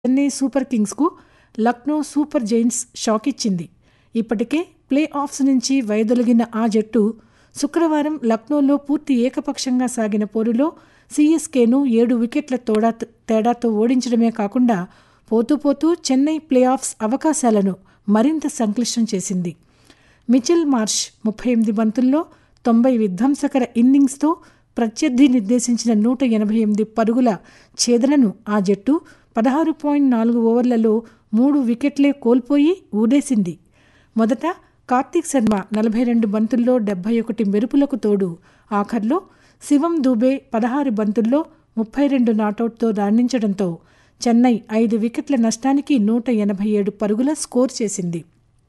Chennai super కింగ్స్కు Lucknow super giants షాకిచ్చింది ఇప్పటికే ప్లే ఆఫ్స్ నుంచి వైదొలిగిన ఆ జట్టు శుక్రవారం లక్నోలో పూర్తి ఏకపక్షంగా సాగిన పోరులో సీఎస్కేను ఏడు వికెట్ల తోడా తేడాతో ఓడించడమే కాకుండా పోతూ పోతూ చెన్నై ప్లే ఆఫ్స్ అవకాశాలను మరింత సంక్లిష్టం చేసింది మిచెల్ మార్ష్ ముప్పై ఎనిమిది బంతుల్లో తొంభై విధ్వంసకర ఇన్నింగ్స్తో ప్రత్యర్థి నిర్దేశించిన నూట ఎనభై ఎనిమిది పరుగుల ఛేదనను ఆ జట్టు పదహారు పాయింట్ నాలుగు ఓవర్లలో మూడు వికెట్లే కోల్పోయి ఊడేసింది మొదట కార్తీక్ శర్మ నలభై రెండు బంతుల్లో డెబ్బై ఒకటి మెరుపులకు తోడు ఆఖర్లో శివం దూబే పదహారు బంతుల్లో ముప్పై రెండు నాటౌట్తో రాణించడంతో చెన్నై ఐదు వికెట్ల నష్టానికి నూట ఎనభై ఏడు పరుగుల స్కోర్ చేసింది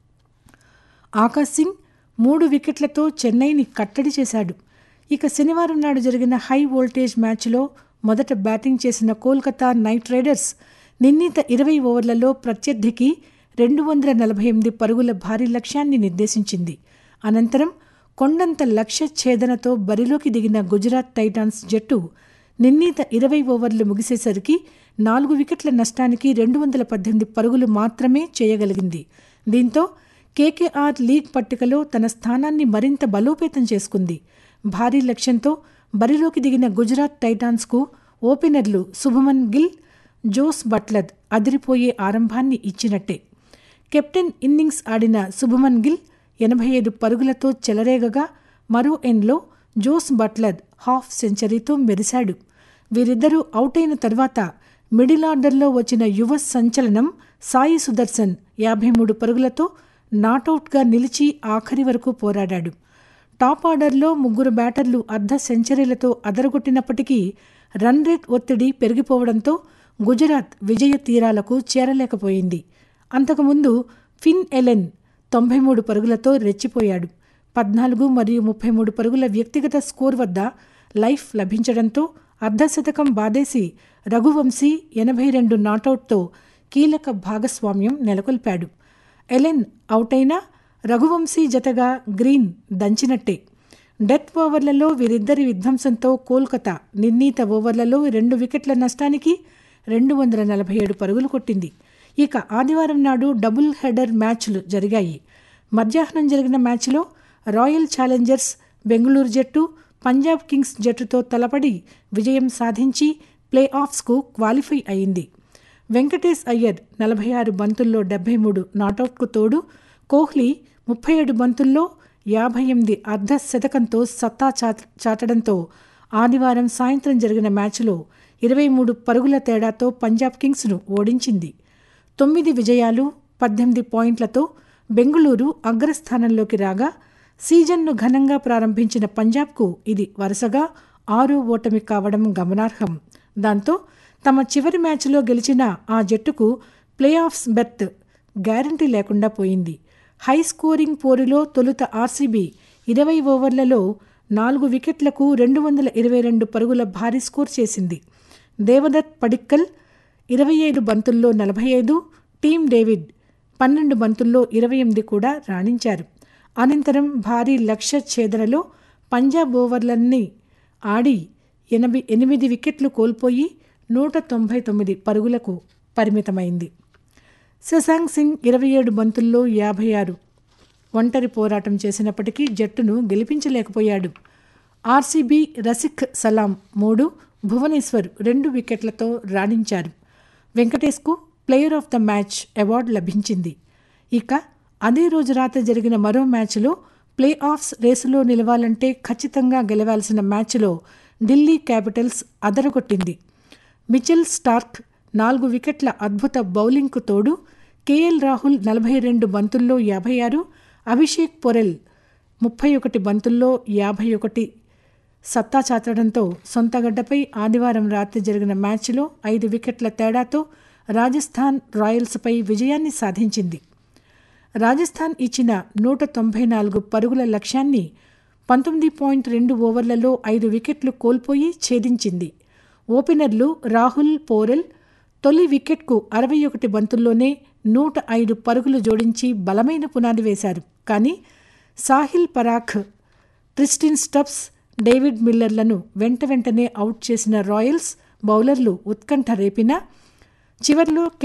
ఆకాశ్ సింగ్ మూడు వికెట్లతో చెన్నైని కట్టడి చేశాడు ఇక శనివారం నాడు జరిగిన హై వోల్టేజ్ మ్యాచ్లో మొదట బ్యాటింగ్ చేసిన కోల్కతా నైట్ రైడర్స్ నిర్ణీత ఇరవై ఓవర్లలో ప్రత్యర్థికి రెండు వందల నలభై ఎనిమిది పరుగుల భారీ లక్ష్యాన్ని నిర్దేశించింది అనంతరం కొండంత లక్ష్య ఛేదనతో బరిలోకి దిగిన గుజరాత్ టైటాన్స్ జట్టు నిర్ణీత ఇరవై ఓవర్లు ముగిసేసరికి నాలుగు వికెట్ల నష్టానికి రెండు వందల పద్దెనిమిది పరుగులు మాత్రమే చేయగలిగింది దీంతో కేకేఆర్ లీగ్ పట్టికలో తన స్థానాన్ని మరింత బలోపేతం చేసుకుంది భారీ లక్ష్యంతో బరిలోకి దిగిన గుజరాత్ టైటాన్స్కు ఓపెనర్లు శుభమన్ గిల్ జోస్ బట్లర్ అదిరిపోయే ఆరంభాన్ని ఇచ్చినట్టే కెప్టెన్ ఇన్నింగ్స్ ఆడిన శుభమన్ గిల్ ఎనభై ఐదు పరుగులతో చెలరేగగా మరో ఎండ్లో జోస్ బట్లర్ హాఫ్ సెంచరీతో మెరిశాడు వీరిద్దరూ అవుట్ అయిన తర్వాత మిడిల్ ఆర్డర్లో వచ్చిన యువ సంచలనం సాయి సుదర్శన్ యాభై మూడు పరుగులతో నాటౌట్గా నిలిచి ఆఖరి వరకు పోరాడాడు టాప్ ఆర్డర్లో ముగ్గురు బ్యాటర్లు అర్ధ సెంచరీలతో అదరగొట్టినప్పటికీ రన్ రేట్ ఒత్తిడి పెరిగిపోవడంతో గుజరాత్ విజయ తీరాలకు చేరలేకపోయింది అంతకుముందు ఫిన్ ఎలెన్ తొంభై మూడు పరుగులతో రెచ్చిపోయాడు పద్నాలుగు మరియు ముప్పై మూడు పరుగుల వ్యక్తిగత స్కోర్ వద్ద లైఫ్ లభించడంతో అర్ధశతకం బాదేసి రఘువంశీ ఎనభై రెండు నాటౌట్తో కీలక భాగస్వామ్యం నెలకొల్పాడు ఎలెన్ అవుటైనా రఘువంశీ జతగా గ్రీన్ దంచినట్టే డెత్ ఓవర్లలో వీరిద్దరి విధ్వంసంతో కోల్కతా నిర్ణీత ఓవర్లలో రెండు వికెట్ల నష్టానికి రెండు వందల నలభై ఏడు పరుగులు కొట్టింది ఇక ఆదివారం నాడు డబుల్ హెడర్ మ్యాచ్లు జరిగాయి మధ్యాహ్నం జరిగిన మ్యాచ్లో రాయల్ ఛాలెంజర్స్ బెంగళూరు జట్టు పంజాబ్ కింగ్స్ జట్టుతో తలపడి విజయం సాధించి ప్లే ఆఫ్స్కు క్వాలిఫై అయింది వెంకటేష్ అయ్యర్ నలభై ఆరు బంతుల్లో డెబ్బై మూడు నాటౌట్కు తోడు కోహ్లీ ముప్పై ఏడు బంతుల్లో యాభై ఎనిమిది అర్ధ శతకంతో సత్తా చాటడంతో ఆదివారం సాయంత్రం జరిగిన మ్యాచ్లో ఇరవై మూడు పరుగుల తేడాతో పంజాబ్ కింగ్స్ను ఓడించింది తొమ్మిది విజయాలు పద్దెనిమిది పాయింట్లతో బెంగళూరు అగ్రస్థానంలోకి రాగా సీజన్ను ఘనంగా ప్రారంభించిన పంజాబ్కు ఇది వరుసగా ఆరో ఓటమి కావడం గమనార్హం దాంతో తమ చివరి మ్యాచ్లో గెలిచిన ఆ జట్టుకు ప్లే ఆఫ్స్ బెర్త్ గ్యారంటీ లేకుండా పోయింది హై స్కోరింగ్ పోరులో తొలుత ఆర్సీబీ ఇరవై ఓవర్లలో నాలుగు వికెట్లకు రెండు వందల ఇరవై రెండు పరుగుల భారీ స్కోర్ చేసింది దేవదత్ పడిక్కల్ ఇరవై ఐదు బంతుల్లో నలభై ఐదు టీమ్ డేవిడ్ పన్నెండు బంతుల్లో ఇరవై ఎనిమిది కూడా రాణించారు అనంతరం భారీ లక్ష్య ఛేదనలో పంజాబ్ ఓవర్లన్నీ ఆడి ఎనభై ఎనిమిది వికెట్లు కోల్పోయి నూట తొంభై తొమ్మిది పరుగులకు పరిమితమైంది శశాంక్ సింగ్ ఇరవై ఏడు బంతుల్లో యాభై ఆరు ఒంటరి పోరాటం చేసినప్పటికీ జట్టును గెలిపించలేకపోయాడు ఆర్సీబీ రసిక్ సలాం మూడు భువనేశ్వర్ రెండు వికెట్లతో రాణించారు వెంకటేష్కు player of the match award లభించింది ఇక అదే రోజు రాత్రి జరిగిన మరో మ్యాచ్లో ప్లే ఆఫ్స్ రేసులో నిలవాలంటే ఖచ్చితంగా గెలవాల్సిన మ్యాచ్లో ఢిల్లీ క్యాపిటల్స్ అదరగొట్టింది మిచెల్ స్టార్క్ నాలుగు వికెట్ల అద్భుత బౌలింగ్కు తోడు కేఎల్ రాహుల్ నలభై రెండు బంతుల్లో యాభై ఆరు అభిషేక్ పొరెల్ ముప్పై ఒకటి బంతుల్లో యాభై ఒకటి సత్తా చాచడంతో సొంతగడ్డపై ఆదివారం రాత్రి జరిగిన మ్యాచ్లో ఐదు వికెట్ల తేడాతో రాజస్థాన్ రాయల్స్పై విజయాన్ని సాధించింది రాజస్థాన్ ఇచ్చిన నూట తొంభై నాలుగు పరుగుల లక్ష్యాన్ని పంతొమ్మిది పాయింట్ రెండు ఓవర్లలో ఐదు వికెట్లు కోల్పోయి ఛేదించింది ఓపెనర్లు రాహుల్ పోరెల్ తొలి వికెట్కు అరవై ఒకటి బంతుల్లోనే నూట ఐదు పరుగులు జోడించి బలమైన పునాది వేశారు కానీ Sahil Parakh Tristan Stubbs David మిల్లర్లను వెంట వెంటనే అవుట్ చేసిన రాయల్స్ బౌలర్లు ఉత్కంఠ రేపినా చివర్లో